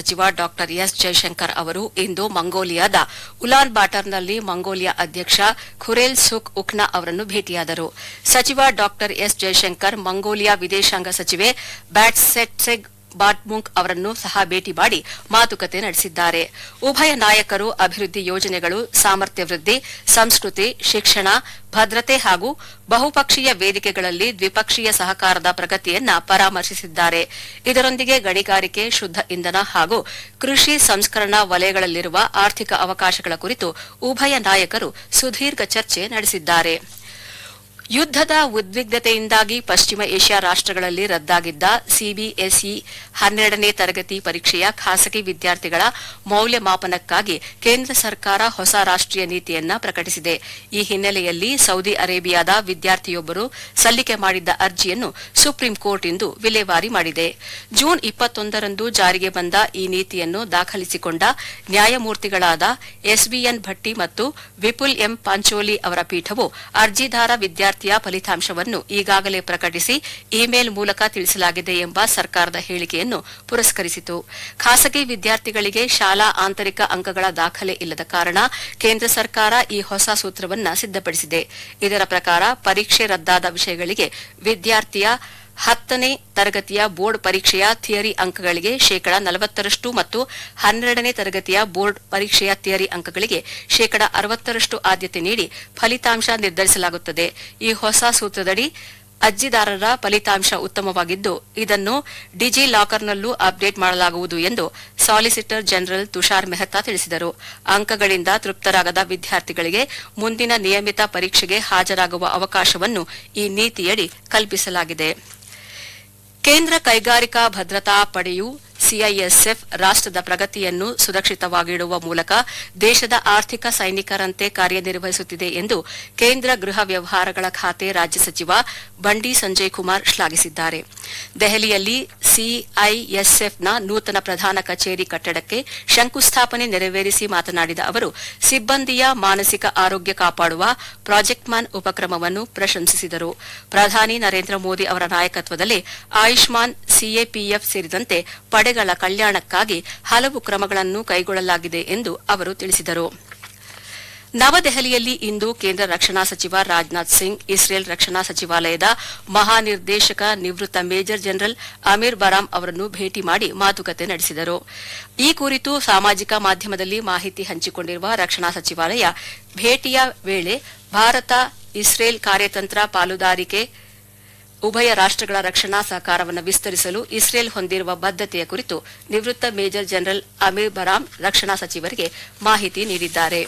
ಸಚಿವ ಡಾ ಎಸ್ ಜಯಶಂಕರ್ ಅವರು ಇಂದು ಮಂಗೋಲಿಯಾದ ಉಲಾನ್ ಬಾಟರ್ನಲ್ಲಿ ಮಂಗೋಲಿಯಾ ಅಧ್ಯಕ್ಷ ಖುರೇಲ್ ಸುಕ್ ಉಕ್ನಾ ಅವರನ್ನು ಭೇಟಿಯಾದರು ಸಚಿವ ಡಾ ಎಸ್ ಜಯಶಂಕರ್ ಮಂಗೋಲಿಯಾ ವಿದೇಶಾಂಗ ಸಚಿವೆ ಬ್ಯಾಟ್ಸೆಟ್ಸೆಗ್ ಬಾಟ್ಮುಂಕ್ ಅವರನ್ನು ಸಹ ಭೇಟಿ ಮಾಡಿ ಮಾತುಕತೆ ನಡೆಸಿದ್ದಾರೆ ಉಭಯ ನಾಯಕರು ಅಭಿವೃದ್ಧಿ ಯೋಜನೆಗಳು ಸಾಮರ್ಥ್ಯ ವೃದ್ಧಿ ಸಂಸ್ಕೃತಿ ಶಿಕ್ಷಣ ಭದ್ರತೆ ಹಾಗೂ ಬಹುಪಕ್ಷೀಯ ವೇದಿಕೆಗಳಲ್ಲಿ ದ್ವಿಪಕ್ಷೀಯ ಸಹಕಾರದ ಪ್ರಗತಿಯನ್ನ ಪರಾಮರ್ಶಿಸಿದ್ದಾರೆ ಇದರೊಂದಿಗೆ ಗಣಿಗಾರಿಕೆ ಶುದ್ದ ಇಂಧನ ಹಾಗೂ ಕೃಷಿ ಸಂಸ್ಕರಣಾ ವಲಯಗಳಲ್ಲಿರುವ ಆರ್ಥಿಕ ಅವಕಾಶಗಳ ಕುರಿತು ಉಭಯ ನಾಯಕರು ಸುದೀರ್ಘ ಚರ್ಚೆ ನಡೆಸಿದ್ದಾರೆ ಯುದ್ದದ ಉದ್ವಿಗ್ನತೆಯಿಂದಾಗಿ ಪಶ್ಚಿಮ ಏಷ್ಯಾ ರಾಷ್ಟಗಳಲ್ಲಿ ರದ್ದಾಗಿದ್ದ ಸಿಬಿಎಸ್ಇ ಹನ್ನೆರಡನೇ ತರಗತಿ ಪರೀಕ್ಷೆಯ ಖಾಸಗಿ ವಿದ್ಯಾರ್ಥಿಗಳ ಮೌಲ್ಯಮಾಪನಕ್ಕಾಗಿ ಕೇಂದ್ರ ಸರ್ಕಾರ ಹೊಸ ರಾಷ್ಟೀಯ ನೀತಿಯನ್ನ ಪ್ರಕಟಿಸಿದೆ ಈ ಹಿನ್ನೆಲೆಯಲ್ಲಿ ಸೌದಿ ಅರೇಬಿಯಾದ ವಿದ್ಯಾರ್ಥಿಯೊಬ್ಬರು ಸಲ್ಲಿಕೆ ಮಾಡಿದ್ದ ಅರ್ಜಿಯನ್ನು ಸುಪ್ರೀಂ ಕೋರ್ಟ್ ಇಂದು ವಿಲೇವಾರಿ ಮಾಡಿದೆ ಜೂನ್ ಇಪ್ಪತ್ತೊಂದರಂದು ಜಾರಿಗೆ ಬಂದ ಈ ನೀತಿಯನ್ನು ದಾಖಲಿಸಿಕೊಂಡ ನ್ಯಾಯಮೂರ್ತಿಗಳಾದ ಎಸ್ಬಿಎನ್ ಭಟ್ಟಿ ಮತ್ತು ವಿಪುಲ್ ಎಂ ಪಾಂಚೋಲಿ ಅವರ ಪೀಠವು ಅರ್ಜಿದಾರ ವಿದ್ಯಾರ್ಥಿಯ ಫಲಿತಾಂಶವನ್ನು ಈಗಾಗಲೇ ಪ್ರಕಟಿಸಿ ಇಮೇಲ್ ಮೂಲಕ ತಿಳಿಸಲಾಗಿದೆ ಎಂಬ ಸರ್ಕಾರದ ಹೇಳಿಕೆಯನ್ನು ಪುರಸ್ಕರಿಸಿತು ಖಾಸಗಿ ವಿದ್ಯಾರ್ಥಿಗಳಿಗೆ ಶಾಲಾ ಆಂತರಿಕ ಅಂಕಗಳ ದಾಖಲೆ ಇಲ್ಲದ ಕಾರಣ ಕೇಂದ್ರ ಸರ್ಕಾರ ಈ ಹೊಸ ಸೂತ್ರವನ್ನು ಸಿದ್ದಪಡಿಸಿದೆ ಇದರ ಪ್ರಕಾರ ಪರೀಕ್ಷೆ ರದ್ದಾದ ವಿಷಯಗಳಿಗೆ ವಿದ್ಯಾರ್ಥಿಯ ಹತ್ತನೇ ತರಗತಿಯ ಬೋರ್ಡ್ ಪರೀಕ್ಷೆಯ ಥಿಯರಿ ಅಂಕಗಳಿಗೆ ಶೇಕಡ ನಲವತ್ತರಷ್ಟು ಮತ್ತು ಹನ್ನೆರಡನೇ ತರಗತಿಯ ಬೋರ್ಡ್ ಪರೀಕ್ಷೆಯ ಥಿಯರಿ ಅಂಕಗಳಿಗೆ ಶೇಕಡ ಅರವತ್ತರಷ್ಟು ಆದ್ಯತೆ ನೀಡಿ ಫಲಿತಾಂಶ ನಿರ್ಧರಿಸಲಾಗುತ್ತದೆ ಈ ಹೊಸ ಸೂತ್ರದಡಿ ಅರ್ಜಿದಾರರ ಫಲಿತಾಂಶ ಉತ್ತಮವಾಗಿದ್ದು ಇದನ್ನು ಡಿಜಿ ಲಾಕರ್ನಲ್ಲೂ ಅಪ್ಡೇಟ್ ಮಾಡಲಾಗುವುದು ಎಂದು ಸಾಲಿಸಿಟರ್ ಜನರಲ್ ತುಷಾರ್ ಮೆಹ್ತಾ ತಿಳಿಸಿದರು ಅಂಕಗಳಿಂದ ತೃಪ್ತರಾಗದ ವಿದ್ಯಾರ್ಥಿಗಳಿಗೆ ಮುಂದಿನ ನಿಯಮಿತ ಪರೀಕ್ಷೆಗೆ ಹಾಜರಾಗುವ ಅವಕಾಶವನ್ನು ಈ ನೀತಿಯಡಿ ಕಲ್ಪಿಸಲಾಗಿದೆ ಕೇಂದ್ರ ಕೈಗಾರಿಕಾ ಭದ್ರತಾ ಪಡೆಯು ಸಿಐಎಸ್ಎಫ್ ರಾಷ್ಟದ ಪ್ರಗತಿಯನ್ನು ಸುರಕ್ಷಿತವಾಗಿಡುವ ಮೂಲಕ ದೇಶದ ಆರ್ಥಿಕ ಸೈನಿಕರಂತೆ ಕಾರ್ಯನಿರ್ವಹಿಸುತ್ತಿದೆ ಎಂದು ಕೇಂದ್ರ ಗೃಹ ವ್ಯವಹಾರಗಳ ಖಾತೆ ರಾಜ್ಯ ಸಚಿವ ಬಂಡಿ ಸಂಜಯ್ ಕುಮಾರ್ ಶ್ಲಾಘಿಸಿದ್ದಾರೆ ದೆಹಲಿಯಲ್ಲಿ ಸಿಐಎಸ್ಎಫ್ನ ನೂತನ ಪ್ರಧಾನ ಕಚೇರಿ ಕಟ್ಟಡಕ್ಕೆ ಶಂಕುಸ್ಥಾಪನೆ ನೆರವೇರಿಸಿ ಮಾತನಾಡಿದ ಅವರು ಸಿಬ್ಬಂದಿಯ ಮಾನಸಿಕ ಆರೋಗ್ಯ ಕಾಪಾಡುವ ಪ್ರಾಜೆಕ್ಟ್ ಮ್ಯಾನ್ ಉಪಕ್ರಮವನ್ನು ಪ್ರಶಂಸಿಸಿದರು ಪ್ರಧಾನಿ ನರೇಂದ್ರ ಮೋದಿ ಅವರ ನಾಯಕತ್ವದಲ್ಲಿ ಆಯುಷ್ಮಾನ್ ಸಿಎಪಿಎಫ್ ಸೇರಿದಂತೆ ಪಡೆಗಳ ಕಲ್ಯಾಣಕ್ಕಾಗಿ ಹಲವು ಕ್ರಮಗಳನ್ನು ಕೈಗೊಳ್ಳಲಾಗಿದೆ ಎಂದು ಅವರು ತಿಳಿಸಿದರು ನವದೆಹಲಿಯಲ್ಲಿ ಇಂದು ಕೇಂದ್ರ ರಕ್ಷಣಾ ಸಚಿವ ರಾಜನಾಥ್ ಸಿಂಗ್ ಇಸ್ರೇಲ್ ರಕ್ಷಣಾ ಸಚಿವಾಲಯದ ಮಹಾನಿರ್ದೇಶಕ ನಿವೃತ್ತ ಮೇಜರ್ ಜನರಲ್ ಅಮೀರ್ ಬರಾಮ್ ಅವರನ್ನು ಭೇಟಿ ಮಾಡಿ ಮಾತುಕತೆ ನಡೆಸಿದರು ಈ ಕುರಿತು ಸಾಮಾಜಿಕ ಮಾಧ್ಯಮದಲ್ಲಿ ಮಾಹಿತಿ ಹಂಚಿಕೊಂಡಿರುವ ರಕ್ಷಣಾ ಸಚಿವಾಲಯ ಭೇಟಿಯ ವೇಳೆ ಭಾರತ ಇಸ್ರೇಲ್ ಕಾರ್ಯತಂತ್ರ ಪಾಲುದಾರಿಕೆ ಉಭಯ ರಾಷ್ಟಗಳ ರಕ್ಷಣಾ ಸಹಕಾರವನ್ನು ವಿಸ್ತರಿಸಲು ಇಸ್ರೇಲ್ ಹೊಂದಿರುವ ಬದ್ದತೆಯ ಕುರಿತು ನಿವೃತ್ತ ಮೇಜರ್ ಜನರಲ್ ಅಮೀರ್ ಬರಾಮ್ ರಕ್ಷಣಾ ಸಚಿವರಿಗೆ ಮಾಹಿತಿ ನೀಡಿದ್ದಾರೆ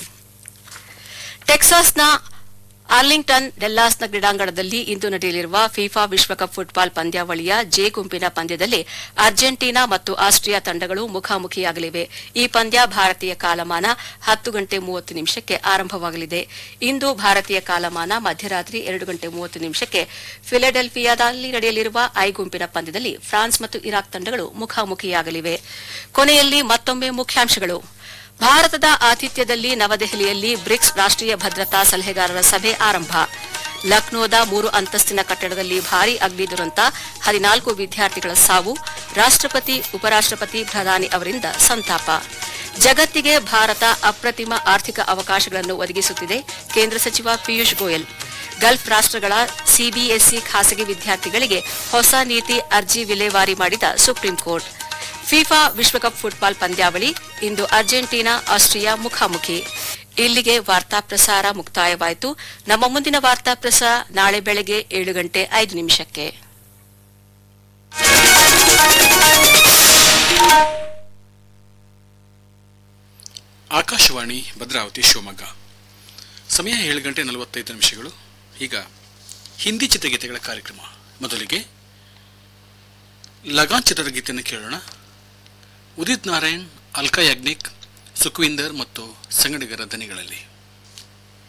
ಟೆಕ್ಸಾಸ್ನ ಆರ್ಲಿಂಗ್ಟನ್ ಡೆಲ್ಲಾಸ್ನ ಕ್ರೀಡಾಂಗಣದಲ್ಲಿ ಇಂದು ನಡೆಯಲಿರುವ ಫಿಫಾ ವಿಶ್ವಕಪ್ ಫುಟ್ಬಾಲ್ ಪಂದ್ಯಾವಳಿಯ ಜೆ ಗುಂಪಿನ ಪಂದ್ಯದಲ್ಲಿ ಅರ್ಜೆಂಟೀನಾ ಮತ್ತು ಆಸ್ಟ್ರಿಯಾ ತಂಡಗಳು ಮುಖಾಮುಖಿಯಾಗಲಿವೆ ಈ ಪಂದ್ಯ ಭಾರತೀಯ ಕಾಲಮಾನ ಹತ್ತು ಗಂಟೆ ಮೂವತ್ತು ನಿಮಿಷಕ್ಕೆ ಆರಂಭವಾಗಲಿದೆ ಇಂದು ಭಾರತೀಯ ಕಾಲಮಾನ ಮಧ್ಯರಾತ್ರಿ ಎರಡು ಗಂಟೆ ಮೂವತ್ತು ನಿಮಿಷಕ್ಕೆ ಫಿಲಡೆಲ್ಫಿಯಾದಲ್ಲಿ ನಡೆಯಲಿರುವ ಐ ಗುಂಪಿನ ಪಂದ್ಯದಲ್ಲಿ ಫ್ರಾನ್ಸ್ ಮತ್ತು ಇರಾಕ್ ತಂಡಗಳು ಮುಖಾಮುಖಿಯಾಗಲಿವೆ ಕೊನೆಯಲ್ಲಿ ಮತ್ತೊಮ್ಮೆ ಮುಖ್ಯಾಂಶಗಳು ಭಾರತದ ಆತಿಥ್ಯದಲ್ಲಿ ನವದೆಹಲಿಯಲ್ಲಿ ಬ್ರಿಕ್ಸ್ ರಾಷ್ಟೀಯ ಭದ್ರತಾ ಸಲಹೆಗಾರರ ಸಭೆ ಆರಂಭ ಲಕ್ನೋದ ಮೂರು ಅಂತಸ್ತಿನ ಕಟ್ಟಡದಲ್ಲಿ ಭಾರೀ ಅಗ್ನಿ ದುರಂತ ಹದಿನಾಲ್ಕು ವಿದ್ಯಾರ್ಥಿಗಳ ಸಾವು ರಾಷ್ಟಪತಿ ಉಪರಾಷ್ಟಪತಿ ಪ್ರಧಾನಿ ಅವರಿಂದ ಸಂತಾಪ ಜಗತ್ತಿಗೆ ಭಾರತ ಅಪ್ರತಿಮ ಆರ್ಥಿಕ ಅವಕಾಶಗಳನ್ನು ಒದಗಿಸುತ್ತಿದೆ ಕೇಂದ್ರ ಸಚಿವ ಪಿಯೂಷ್ ಗೋಯಲ್ ಗಲ್ಫ್ ರಾಷ್ಟಗಳ ಸಿಬಿಎಸ್ಇ ಖಾಸಗಿ ವಿದ್ಯಾರ್ಥಿಗಳಿಗೆ ಹೊಸ ನೀತಿ ಅರ್ಜಿ ವಿಲೇವಾರಿ ಮಾಡಿದ ಸುಪ್ರೀಂ ಕೋರ್ಟ್ ಫಿಫಾ ವಿಶ್ವಕಪ್ ಫುಟ್ಬಾಲ್ ಪಂದ್ಯಾವಳಿ ಇಂದು ಅರ್ಜೆಂಟೀನಾ ಆಸ್ಟ್ರಿಯಾ ಮುಖಾಮುಖಿ ಇಲ್ಲಿಗೆ ವಾರ್ತಾ ಪ್ರಸಾರ ಮುಕ್ತಾಯವಾಯಿತು ನಮ್ಮ ಮುಂದಿನ ವಾರ್ತಾ ಪ್ರಸಾರ ನಾಳೆ ಬೆಳಗ್ಗೆ ಏಳು ಗಂಟೆ ಐದು ನಿಮಿಷಕ್ಕೆ ಆಕಾಶವಾಣಿ ಭದ್ರಾವತಿ ಶಿವಮೊಗ್ಗ ಸಮಯ ಏಳು ಗಂಟೆ ನಲವತ್ತೈದು ನಿಮಿಷಗಳು ಈಗ ಹಿಂದಿ ಚಿತ್ರಗೀತೆಗಳ ಕಾರ್ಯಕ್ರಮ ಮೊದಲಿಗೆ ಲಗಾನ್ ಚಿತ್ರದ ಗೀತೆಯನ್ನು ಕೇಳೋಣ ಉದಿತ್ ನಾರಾಯಣ್ ಅಲ್ಕಾ ಯಾಗ್ನಿಕ್ ಸುಖವಿಂದರ್ ಮತ್ತು ಸಂಗಡಿಗರ ದನಿಗಳಲ್ಲಿ